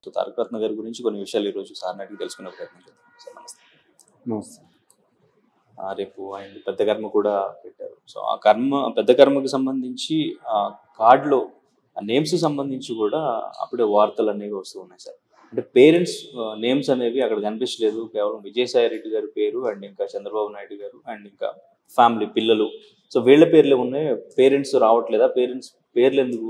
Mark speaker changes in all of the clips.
Speaker 1: So తారక రత్న గారి గురించి కొన్ని విషయాలు ఈరోజు సార్ అడిగి తెలుసుకునే ప్రయత్నం చేద్దాం సార్ నమస్తే
Speaker 2: నమస్తే
Speaker 1: ఆ, రేపు ఆయన పెద్ద కర్మ కూడా పెట్టారు సో ఆ కర్మ పెద్ద కర్మకి సంబంధించి ఆ కార్డులో ఆ నేమ్స్ సంబంధించి కూడా అప్పుడే వార్తలు అనేవి వస్తూ ఉన్నాయి సార్ అంటే పేరెంట్స్ నేమ్స్ అనేవి అక్కడ కనిపించలేదు కేవలం విజయసాయి రెడ్డి గారి పేరు అండ్ ఇంకా చంద్రబాబు నాయుడు గారు అండ్ ఇంకా ఫ్యామిలీ పిల్లలు సో వీళ్ళ పేర్లే ఉన్నాయి పేరెంట్స్ రావట్లేదా పేరెంట్స్ పేర్లు ఎందుకు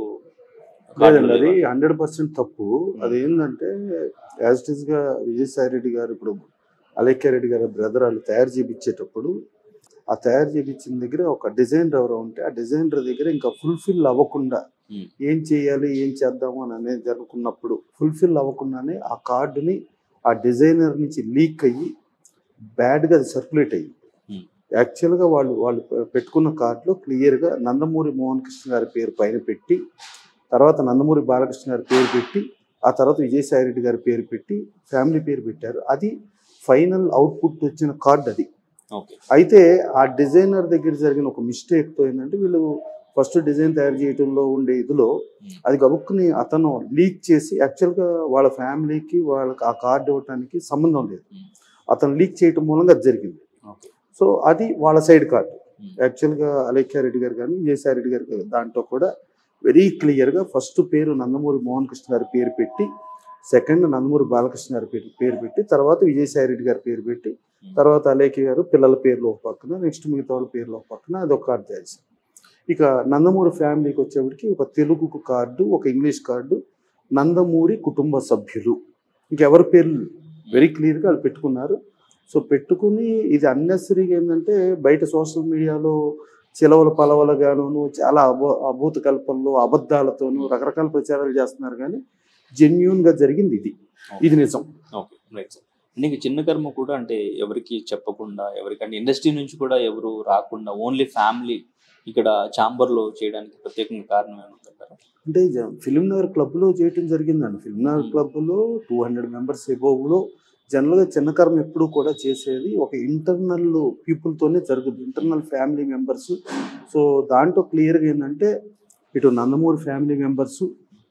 Speaker 2: లేదండి అది హండ్రెడ్ పర్సెంట్ తప్పు అది ఏంటంటే యాజ్ ఇట్ ఈస్ గా విజయసాయి రెడ్డి గారు ఇప్పుడు అలేఖ్య రెడ్డి గారి బ్రదర్ వాళ్ళు తయారు చేయించేటప్పుడు ఆ తయారు చేయించిన దగ్గర ఒక డిజైనర్ ఎవరో ఉంటే ఆ డిజైనర్ దగ్గర ఇంకా ఫుల్ఫిల్ అవ్వకుండా
Speaker 1: Hmm.
Speaker 2: ఏం చేయాలి ఏం చేద్దాము అని అనేది అనుకున్నప్పుడు ఫుల్ఫిల్ అవ్వకుండానే ఆ కార్డుని ఆ డిజైనర్ నుంచి లీక్ అయ్యి బ్యాడ్గా అది సర్క్యులేట్ అయ్యింది
Speaker 1: Hmm.
Speaker 2: యాక్చువల్గా వాళ్ళు వాళ్ళు పెట్టుకున్న కార్డులో క్లియర్గా నందమూరి మోహన్ కృష్ణ గారి పేరు పైన పెట్టి తర్వాత నందమూరి బాలకృష్ణ గారి పేరు పెట్టి ఆ తర్వాత విజయసాయి రెడ్డి గారి పేరు పెట్టి ఫ్యామిలీ పేరు పెట్టారు అది ఫైనల్ అవుట్పుట్ వచ్చిన కార్డ్ అది
Speaker 1: ఓకే
Speaker 2: అయితే ఆ డిజైనర్ దగ్గర జరిగిన ఒక మిస్టేక్తో ఏంటంటే వీళ్ళు ఫస్ట్ డిజైన్ తయారు చేయడంలో ఉండే ఇదిలో అది గబుక్కుని అతను లీక్ చేసి యాక్చువల్గా వాళ్ళ ఫ్యామిలీకి వాళ్ళకి ఆ కార్డు ఇవ్వడానికి సంబంధం లేదు
Speaker 1: Hmm.
Speaker 2: అతను లీక్ చేయటం మూలంగా అది జరిగింది
Speaker 1: ఓకే
Speaker 2: సో అది వాళ్ళ సైడ్ కార్డు
Speaker 1: Hmm.
Speaker 2: యాక్చువల్గా అలేఖ్య రెడ్డి గారు కానీ విజయసాయి రెడ్డి గారు కానీ దాంట్లో కూడా వెరీ క్లియర్గా ఫస్ట్ పేరు నందమూరి మోహన్ కృష్ణ గారి పేరు పెట్టి సెకండ్ నందమూరి బాలకృష్ణ గారి పేరు పేరు పెట్టి తర్వాత విజయసాయి రెడ్డి గారి పేరు పెట్టి తర్వాత అలేఖ్య గారు పిల్లల పేర్లు ఒక పక్కన నెక్స్ట్ మిగతా వాళ్ళ పేర్లు ఒక పక్కన అది ఒక కార్డు తయారు చేశారు. ఇక నందమూరి ఫ్యామిలీకి వచ్చేప్పటికి ఒక తెలుగు కార్డు ఒక ఇంగ్లీష్ కార్డు నందమూరి కుటుంబ సభ్యులు ఇంకెవరి పేర్లు వెరీ క్లియర్గా వాళ్ళు పెట్టుకున్నారు సో పెట్టుకుని ఇది అన్నెసరీగా ఏంటంటే బయట సోషల్ మీడియాలో చిలవల పలవలుగాను చాలా అభూ అభూత కల్పనలు అబద్ధాలతోనూ రకరకాల ప్రచారాలు చేస్తున్నారు కానీ జెన్యున్గా జరిగింది ఇది ఇది నిజం
Speaker 1: ఓకే రైట్ సార్ అంటే ఇంక చిన్న కర్మ కూడా అంటే ఎవరికి చెప్పకుండా ఎవరికంటే ఇండస్ట్రీ నుంచి కూడా ఎవరు రాకుండా ఓన్లీ ఫ్యామిలీ ఇక్కడ ఛాంబర్ లో చేయడానికి ప్రత్యేకంగా కారణం ఏమంటారు
Speaker 2: అంటే ఫిలిం నగర్ క్లబ్లో చేయటం జరిగిందండి ఫిలిం నగర్
Speaker 1: Hmm.
Speaker 2: క్లబ్లో టూ హండ్రెడ్ మెంబర్స్ ఎబోవ్లో జనరల్గా చిన్న కర్మ ఎప్పుడు కూడా చేసేది ఒక ఇంటర్నల్ పీపుల్తోనే జరుగుతుంది ఇంటర్నల్ ఫ్యామిలీ మెంబర్స్ సో దాంట్లో క్లియర్గా ఏంటంటే ఇటు నందమూరి ఫ్యామిలీ మెంబర్స్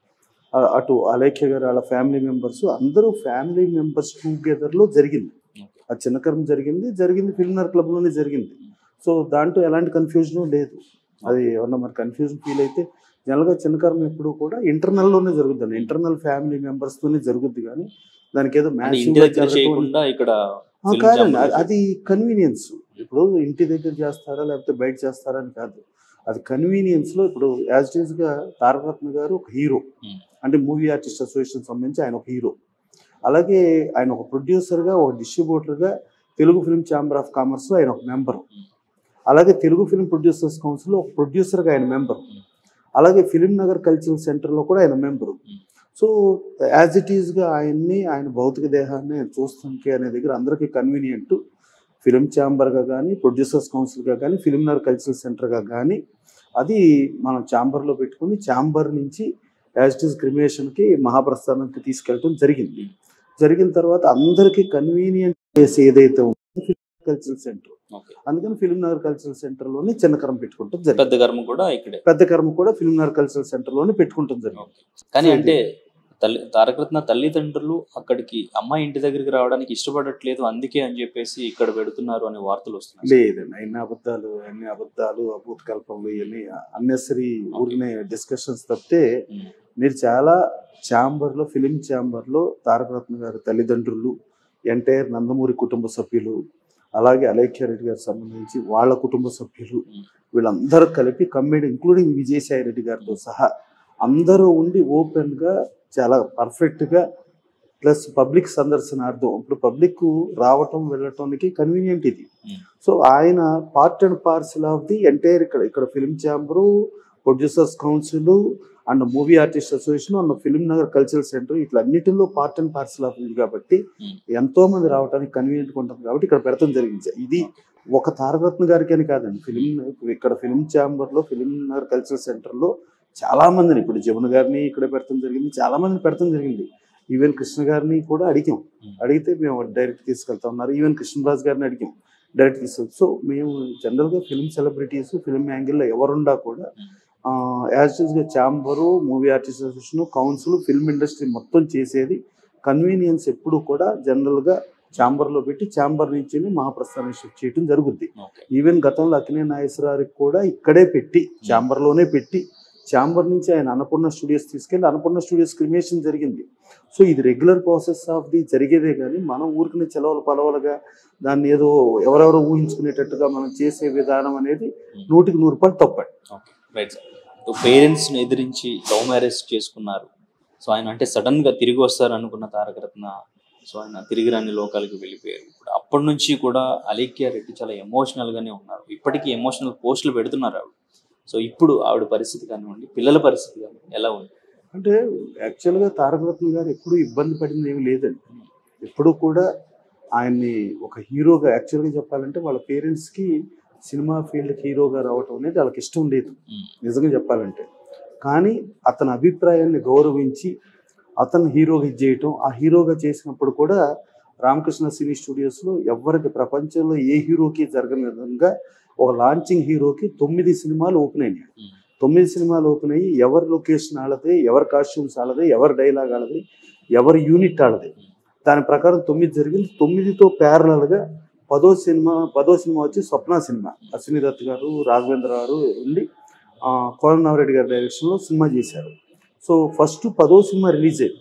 Speaker 2: అటు అలేఖ్య గారు వాళ్ళ ఫ్యామిలీ మెంబర్స్ అందరూ ఫ్యామిలీ మెంబర్స్ టుగెదర్లో జరిగింది ఆ చిన్న కర్మ జరిగింది జరిగింది ఫిలిం నగర్ క్లబ్లోనే జరిగింది సో దాంట్లో ఎలాంటి కన్ఫ్యూజన్ లేదు అది ఏమన్నా మరి కన్ఫ్యూజన్ ఫీల్ అయితే జనరల్గా చిన్న కర్మ ఎప్పుడు కూడా ఇంటర్నల్లోనే జరుగుతుంది ఇంటర్నల్ ఫ్యామిలీ మెంబర్స్తోనే జరుగుద్ది కానీ దానికి ఏదో
Speaker 1: అంటే
Speaker 2: massive
Speaker 1: ఇంటి
Speaker 2: గా
Speaker 1: దగ్గర
Speaker 2: జరగటం
Speaker 1: చేయకుండా ఇక్కడ
Speaker 2: ఆ,
Speaker 1: film
Speaker 2: కాదండి
Speaker 1: chamber
Speaker 2: అది- అది కన్వీనియన్స్ ఇప్పుడు ఇంటి దగ్గర చేస్తారా లేకపోతే బయట చేస్తారా అని కాదు అది కన్వీనియన్స్ లో ఇప్పుడు యాజ్ ఇట్ ఈస్ గా తారకరత్న గారు ఒక హీరో
Speaker 1: Hmm.
Speaker 2: అంటే మూవీ ఆర్టిస్ట్ అసోసియేషన్ సంబంధించి ఆయన ఒక హీరో అలాగే ఆయన ఒక ప్రొడ్యూసర్ గా ఒక డిస్ట్రిబ్యూటర్ గా Telugu film chamber of commerce లో ఆయన ఒక మెంబర్
Speaker 1: Hmm.
Speaker 2: అలాగే తెలుగు ఫిల్మ్ ప్రొడ్యూసర్స్ కౌన్సిల్ లో ఒక ప్రొడ్యూసర్ గా ఆయన మెంబర్
Speaker 1: Hmm.
Speaker 2: అలాగే ఫిలిం నగర్ కల్చరల్ సెంటర్ లో కూడా ఆయన member
Speaker 1: Hmm.
Speaker 2: So as it ఈస్గా ఆయన్ని ఆయన భౌతిక దేహాన్ని చూస్తానికి అనే దగ్గర అందరికీ కన్వీనియంట్ ఫిలిం ఛాంబర్గా కానీ ప్రొడ్యూసర్స్ కౌన్సిల్గా కానీ ఫిలిం నగర్ కల్చరల్ సెంటర్గా కానీ అది మనం ఛాంబర్లో పెట్టుకుని ఛాంబర్ నుంచి యాజ్ ఇట్ ఈస్ క్రిమినేషన్కి మహాప్రస్థానానికి తీసుకెళ్ళటం జరిగింది జరిగిన తర్వాత అందరికీ కన్వీనియంట్ ప్లేస్ ఏదైతే ఉందో ఫిలిం కల్చరల్ సెంటర్
Speaker 1: ఓకే
Speaker 2: అందుకని ఫిలిం నగర్ కల్చరల్ సెంటర్లోనే చిన్నకరం పెట్టుకుంటాం జరిగింది
Speaker 1: పెద్ద కర్మ కూడా ఇక్కడే
Speaker 2: పెద్ద కర్మ కూడా ఫిలిం నగర్ కల్చరల్ సెంటర్లోనే పెట్టుకుంటాం జరిగింది
Speaker 1: ఓకే. కానీ
Speaker 2: So,
Speaker 1: అంటే తల్లి తారకరత్న తల్లిదండ్రులు అక్కడికి అమ్మాయి ఇంటి దగ్గరికి రావడానికి ఇష్టపడట్లేదు అందుకే అని చెప్పేసి ఇక్కడ పెడుతున్నారు అనే వార్తలు వస్తున్నాయి
Speaker 2: లేదండి అన్ని అబద్ధాలు అన్ని అబద్ధాలు అభూత కల్పనలు ఇవన్నీ అన్నెసరీ ఊరినే డిస్కషన్స్ తప్పితే
Speaker 1: ఉమ్.
Speaker 2: మీరు చాలా ఛాంబర్లో ఫిలిం ఛాంబర్లో తారకరత్న గారి తల్లిదండ్రులు ఎంటైర్ నందమూరి కుటుంబ సభ్యులు అలాగే అలేఖ్య రెడ్డి గారికి సంబంధించి వాళ్ళ కుటుంబ సభ్యులు
Speaker 1: Mm.
Speaker 2: వీళ్ళందరూ కలిపి కమ్మేడి ఇంక్లూడింగ్ విజయసాయి రెడ్డి గారితో సహా అందరూ ఉండి ఓపెన్గా చాలా పర్ఫెక్ట్గా ప్లస్ పబ్లిక్ సందర్శనార్థం ఇప్పుడు పబ్లిక్ రావటం వెళ్ళటానికి కన్వీనియంట్ ఇది
Speaker 1: Mm.
Speaker 2: సో ఆయన part and parcel of the entire ఇక్కడ ఇక్కడ film chamber producers council and movie artist association and film Nagar cultural centre ఇట్లా అన్నిటిలో పార్ట్ అండ్ పార్సల్ ఆఫ్ ఇది కాబట్టి
Speaker 1: Mm.
Speaker 2: ఎంతో మంది రావడానికి కన్వీనియంట్ ఉంటుంది కాబట్టి ఇక్కడ పెడతాం జరిగింది ఇది ఒక తారకరత్న గారికి అని కాదండి ఫిలిం ఇక్కడ ఫిలిం ఛాంబర్లో ఫిలిం నగర్ కల్చరల్ సెంటర్లో చాలా మందిని ఇప్పుడు జమున గారిని ఇక్కడ పెడతాం జరిగింది చాలా మందిని పెడతాం జరిగింది ఈవెన్ కృష్ణ గారిని కూడా అడిగాం
Speaker 1: Mm.
Speaker 2: అడిగితే మేము డైరెక్ట్ తీసుకెళ్తా ఉన్నారు ఈవెన్ కృష్ణరాజు గారిని అడిగాం డైరెక్ట్ తీసుకెళ్తాం సో మేము జనరల్గా ఫిలిం సెలబ్రిటీస్ ఫిలిం యాంగిల్లో ఎవరుండా కూడా
Speaker 1: Mm.
Speaker 2: యాజ్ గా chamber movie artist association council film industry మొత్తం చేసేది కన్వీనియన్స్ ఎప్పుడు కూడా జనరల్గా ఛాంబర్లో పెట్టి ఛాంబర్ నుంచి మహాప్రస్థానం షిఫ్ట్ చేయడం జరుగుద్ది
Speaker 1: ఓకే
Speaker 2: ఈవెన్ గతంలో అక్కినే నాగేశ్వరరావుకి కూడా ఇక్కడే పెట్టి ఛాంబర్లోనే పెట్టి ఛాంబర్ నుంచి ఆయన అన్నపూర్ణ స్టూడియోస్ తీసుకెళ్ళి అన్నపూర్ణ స్టూడియోస్ క్రిమేషన్ జరిగింది సో ఇది రెగ్యులర్ ప్రాసెస్ ఆఫ్ ది జరిగేదే కానీ మనం ఊరికి చెలవలు పలవలుగా దాన్ని ఏదో ఎవరెవరో ఊహించుకునేటట్టుగా మనం చేసే విధానం అనేది నూటికి నూరు రూపాయలు తప్పండి
Speaker 1: ఓకే రైట్ సార్ సో పేరెంట్స్ని ఎదిరించి లవ్ మ్యారేజ్ చేసుకున్నారు సో ఆయన అంటే సడన్ గా తిరిగి వస్తారు అనుకున్న తారక రత్న సో ఆయన తిరిగి రాని లోకాలకు వెళ్ళిపోయారు ఇప్పుడు అప్పటి నుంచి కూడా అలేఖ్య రెడ్డి చాలా ఎమోషనల్ గానే ఉన్నారు ఇప్పటికీ ఎమోషనల్ పోస్టులు పెడుతున్నారు ఆవిడ సో ఇప్పుడు ఆవిడ పరిస్థితి కానివ్వండి పిల్లల పరిస్థితి కానివ్వండి ఎలా ఉంది
Speaker 2: అంటే యాక్చువల్గా తారక రత్న గారు ఎప్పుడూ ఇబ్బంది పడింది ఏమి లేదండి ఎప్పుడూ కూడా ఆయన్ని ఒక హీరోగా యాక్చువల్గా చెప్పాలంటే వాళ్ళ పేరెంట్స్కి సినిమా ఫీల్డ్కి హీరోగా రావటం అనేది వాళ్ళకి ఇష్టం లేదు
Speaker 1: ఉమ్,
Speaker 2: నిజంగా చెప్పాలంటే కానీ అతని అభిప్రాయాన్ని గౌరవించి అతను హీరోగా ఇది చేయటం ఆ హీరోగా చేసినప్పుడు కూడా రామకృష్ణ సినీ స్టూడియోస్లో ఎవరికి ప్రపంచంలో ఏ హీరోకి జరగని విధంగా ఒక లాంచింగ్ హీరోకి తొమ్మిది సినిమాలు ఓపెన్ అయినాయి
Speaker 1: ఉమ్,
Speaker 2: తొమ్మిది సినిమాలు ఓపెన్ అయ్యి ఎవరి లొకేషన్ ఆడది ఎవరి కాస్ట్యూమ్స్ ఆడది ఎవరి డైలాగ్ ఆడది ఎవరి యూనిట్ ఆడది దాని ప్రకారం తొమ్మిది జరిగింది తొమ్మిదితో ప్యారలల్గా పదో సినిమా పదో సినిమా వచ్చి స్వప్న సినిమా అశ్విని దత్ గారు రాఘవేంద్ర గారు ఉండి ఆ, కోదండరామరెడ్డి గారి డైరెక్షన్లో సినిమా చేశారు సో ఫస్ట్ పదో సినిమా రిలీజ్ అయింది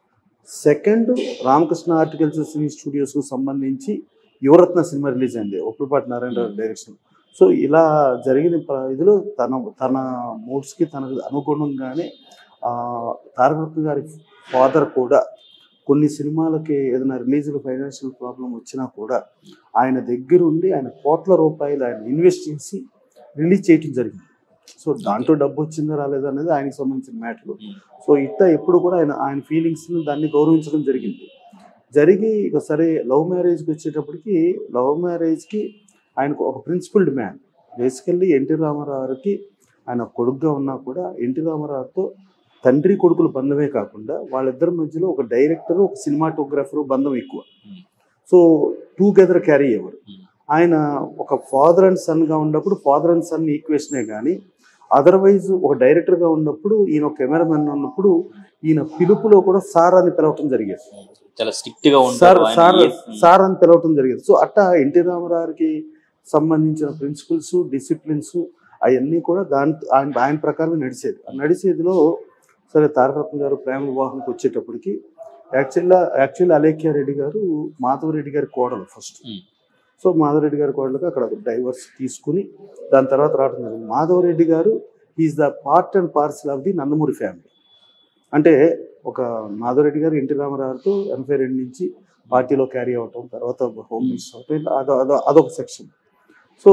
Speaker 2: సెకండ్ రామకృష్ణ ఆర్టికల్స్ సినీ స్టూడియోస్కు సంబంధించి యువరత్న సినిమా రిలీజ్ అయింది ఒప్పుపాటి నారాయణ డైరెక్షన్ సో ఇలా జరిగిన ప్ర- ఇదిలో తన తన మూడ్స్కి తనకు అనుగుణంగానే ఆ, తారక రత్న గారి ఫాదర్ కూడా కొన్ని సినిమాలకి ఏదైనా రిలీజ్లో ఫైనాన్షియల్ ప్రాబ్లం వచ్చినా కూడా ఆయన దగ్గరుండి ఆయన కోట్ల రూపాయలు ఆయన ఇన్వెస్ట్ చేసి రిలీజ్ చేయటం జరిగింది సో దాంట్లో డబ్బు వచ్చిందా రాలేదా అనేది ఆయనకి సంబంధించిన మ్యాటర్
Speaker 1: ఉమ్,
Speaker 2: సో ఇట్లా ఎప్పుడు కూడా ఆయన ఆయన ఫీలింగ్స్ని దాన్ని గౌరవించడం జరిగింది జరిగి ఇక సరే లవ్ మ్యారేజ్కి వచ్చేటప్పటికి లవ్ మ్యారేజ్కి ఆయనకు ఒక ప్రిన్సిపల్డ్ మ్యాన్ బేసికల్లీ ఎన్టీ రామారావుకి ఆయన కొడుకుగా ఉన్నా కూడా ఎన్టీ రామారావుతో తండ్రి కొడుకుల బంధమే కాకుండా వాళ్ళిద్దరి మధ్యలో ఒక డైరెక్టర్ ఒక సినిమాటోగ్రాఫర్ బంధం ఎక్కువ
Speaker 1: ఉమ్,
Speaker 2: సో టూగెదర్ క్యారీ అయ్యేవారు
Speaker 1: ఉమ్,
Speaker 2: ఆయన ఒక ఫాదర్ అండ్ సన్గా ఉన్నప్పుడు ఫాదర్ అండ్ సన్ ఈక్వేషనే కానీ అదర్వైజ్ ఒక డైరెక్టర్గా ఉన్నప్పుడు ఈయన ఒక కెమెరామెన్ ఉన్నప్పుడు ఈయన పిలుపులో కూడా సార్ అని పిలవటం జరిగేది
Speaker 1: ఉమ్. చాలా స్ట్రిక్ట్ గా
Speaker 2: సార్
Speaker 1: ఉంటారు ఆయన
Speaker 2: సార్
Speaker 1: ఏ- ఉమ్,
Speaker 2: సార్ అని పిలవటం జరిగేది సో అట్టా ఎన్టీ రామారావుకి సంబంధించిన ప్రిన్సిపల్స్ డిసిప్లిన్స్ అవన్నీ కూడా దాని ఆయన ఆయన ప్రకారం నడిచేది ఆ నడిచేదిలో సరే తారకరత్న గారు ప్రేమ వివాహంకి వచ్చేటప్పటికి యాక్చువల్గా యాక్చువల్లీ అలేఖ్య రెడ్డి గారు మాధవరెడ్డి గారి కోడలు ఫస్ట్
Speaker 1: ఉమ్,
Speaker 2: సో మాధవరెడ్డి గారి కోడలుగా అక్కడ డైవర్స్ తీసుకుని దాని తర్వాత రావడం జరిగింది మాధవరెడ్డి గారు is the part and parcel of the Nandamuri family అంటే ఒక మాధవరెడ్డి గారు ఎన్టీ రామారావుతో ఎనభై రెండు నుంచి పార్టీలో క్యారీ అవటం తర్వాత హోమ్ మినిస్టర్ అవటం ఇట్లా అదో అదో అదొక సెక్షన్ సో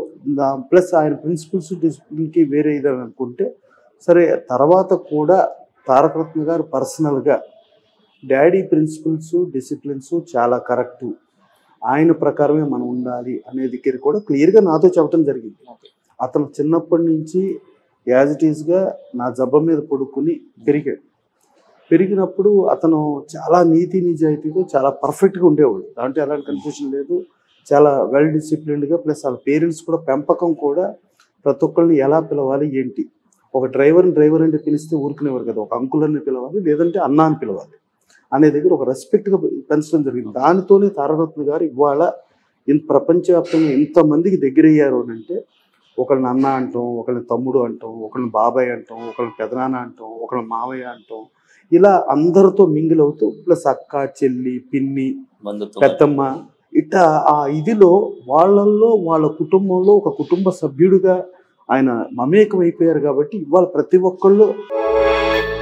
Speaker 2: ప్లస్ ఆయన ప్రిన్సిపల్స్ డిసిప్లిన్కి వేరే ఇదని అనుకుంటే సరే తర్వాత కూడా తారకరత్న గారు పర్సనల్గా డాడీ ప్రిన్సిపల్స్ డిసిప్లిన్స్ చాలా కరెక్టు ఆయన ప్రకారమే మనం ఉండాలి అనే దగ్గర కూడా క్లియర్గా నాతో చెప్పడం జరిగింది
Speaker 1: ఓకే
Speaker 2: అతను చిన్నప్పటి నుంచి యాజ్ ఇట్ ఈస్గా నా జబ్బ మీద పడుకుని పెరిగాడు పెరిగినప్పుడు అతను చాలా నీతి నిజాయితీగా చాలా పర్ఫెక్ట్గా ఉండేవాడు దాంట్లో ఎలాంటి కన్ఫ్యూజన్ లేదు చాలా వెల్ డిసిప్లిన్డ్గా ప్లస్ వాళ్ళ పేరెంట్స్ కూడా పెంపకం కూడా ప్రతి ఒక్కరిని ఎలా పిలవాలి ఏంటి ఒక డ్రైవర్ని డ్రైవర్ అంటే పిలిస్తే ఊరుకునేవారు కదా ఒక అంకుల్ అని పిలవాలి లేదంటే అన్న అని పిలవాలి అనే దగ్గర ఒక రెస్పెక్ట్గా పెంచడం జరిగింది దానితోనే తారకరత్న గారు ఇవాళ ఇంత ప్రపంచవ్యాప్తంగా ఇంతమందికి దగ్గరయ్యారు అని అంటే ఒకళ్ళని అన్న అంటాం ఒకళ్ళని తమ్ముడు అంటాం ఒకళ్ళని బాబాయ్ అంటాం ఒకళ్ళని పెదనాన్న అంటాం ఒకళ్ళని మావయ్య అంటాం ఇలా అందరితో మింగిల్ అవుతూ ప్లస్ అక్క చెల్లి పిన్ని
Speaker 1: బంధుత్వం
Speaker 2: పెద్దమ్మ ఇట్లా ఆ ఇదిలో వాళ్ళల్లో వాళ్ళ కుటుంబంలో ఒక కుటుంబ సభ్యుడిగా ఆయన మమేకం అయిపోయారు కాబట్టి ఇవాళ ప్రతి ఒక్కళ్ళు